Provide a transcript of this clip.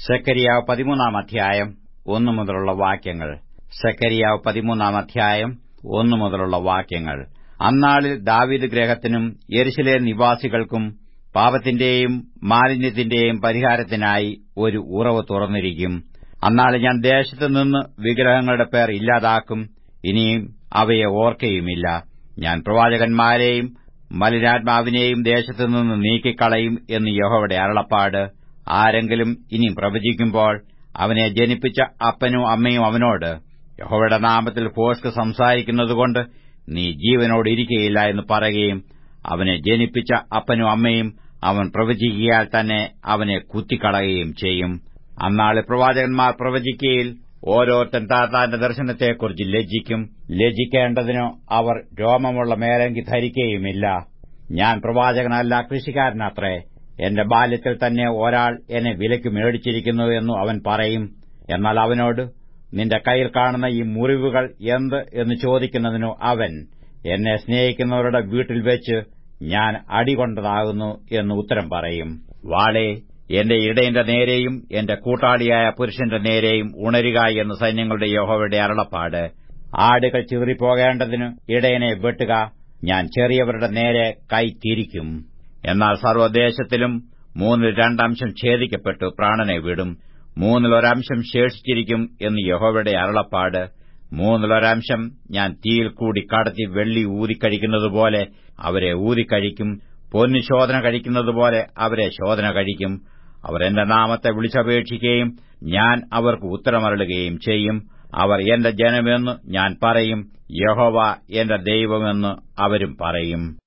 സെക്കരിയാവ് പതിമൂന്നാം അധ്യായം ഒന്നു മുതലുള്ള വാക്യങ്ങൾ സെക്കരിയാവ് പതിമൂന്നാം അധ്യായം ഒന്നു മുതലുള്ള വാക്യങ്ങൾ അന്നാളിൽ ദാവീദ് ഗ്രഹത്തിനും യെരുശലേ നിവാസികൾക്കും പാപത്തിന്റെയും മാലിന്യത്തിന്റെയും പരിഹാരത്തിനായി ഒരു ഉറവ് തുറന്നിരിക്കും അന്നാളിൽ ഞാൻ ദേശത്തുനിന്ന് വിഗ്രഹങ്ങളുടെ പേർ ഇല്ലാതാക്കും ഇനിയും അവയെ ഓർക്കയുമില്ല ഞാൻ പ്രവാചകന്മാരെയും മലിനാത്മാവിനെയും ദേശത്തുനിന്ന് നീക്കിക്കളയും എന്ന് യഹോവയുടെ അരുളപ്പാട് ആരെങ്കിലും ഇനി പ്രവചിക്കുമ്പോൾ അവനെ ജനിപ്പിച്ച അപ്പനും അമ്മയും അവനോട് യഹോവയുടെ നാമത്തിൽ ഭോഷ്ക് സംസാരിക്കുന്നതുകൊണ്ട് നീ ജീവനോടിരിക്കയില്ല എന്ന് പറയുകയും അവനെ ജനിപ്പിച്ച അപ്പനും അമ്മയും അവൻ പ്രവചിക്കിയാൽ തന്നെ അവനെ കുത്തിക്കളയുകയും ചെയ്യും അന്നാളിൽ പ്രവാചകന്മാർ പ്രവചിക്കയിൽ ഓരോരുത്തൻ താത്താന്റെ ദർശനത്തെക്കുറിച്ച് ലജ്ജിക്കും ലജ്ജിക്കേണ്ടതിനോ അവർ രോമമുള്ള മേലങ്കി ധരിക്കുകയുമില്ല ഞാൻ പ്രവാചകനല്ല കൃഷിക്കാരനത്രേ എന്റെ ബാല്യത്തിൽ തന്നെ ഒരാൾ എന്നെ വിലയ്ക്ക് മേടിച്ചിരിക്കുന്നു എന്നു അവൻ പറയും എന്നാൽ അവനോട് നിന്റെ കയ്യിൽ കാണുന്ന ഈ മുറിവുകൾ എന്ത് എന്ന് ചോദിക്കുന്നതിനു അവൻ എന്നെ സ്നേഹിക്കുന്നവരുടെ വീട്ടിൽ വെച്ച് ഞാൻ അടികൊണ്ടതാകുന്നു എന്ന് ഉത്തരം പറയും വാളെ എന്റെ ഇടയന്റെ നേരെയും എന്റെ കൂട്ടാളിയായ പുരുഷന്റെ നേരെയും ഉണരുക എന്ന് സൈന്യങ്ങളുടെ യഹോവയുടെ അരുളപ്പാട് ആടുകൾ ചിതറിപ്പോകേണ്ടതിന് ഇടയനെ വെട്ടുക ഞാൻ ചെറിയവരുടെ നേരെ കൈ തിരിക്കും എന്നാൽ സർവ്വദേശത്തിലും മൂന്നിൽ രണ്ടംശം ഛേദിക്കപ്പെട്ടു പ്രാണനെ വിടും മൂന്നിലൊരംശം ശേഷിച്ചിരിക്കും എന്ന് യഹോവയുടെ അരുളപ്പാട് മൂന്നിലൊരംശം ഞാൻ തീയിൽ കൂടി കടത്തി വെള്ളി ഊതിക്കഴിക്കുന്നതുപോലെ അവരെ ഊതിക്കഴിക്കും പൊന്നു ശോധന കഴിക്കുന്നതുപോലെ അവരെ ശോധന കഴിക്കും അവർ എന്റെ നാമത്തെ വിളിച്ചപേക്ഷിക്കുകയും ഞാൻ അവർക്ക് ഉത്തരമരളുകയും ചെയ്യും അവർ എന്റെ ജനമെന്ന് ഞാൻ പറയും യഹോവ എന്റെ ദൈവമെന്ന് അവരും പറയും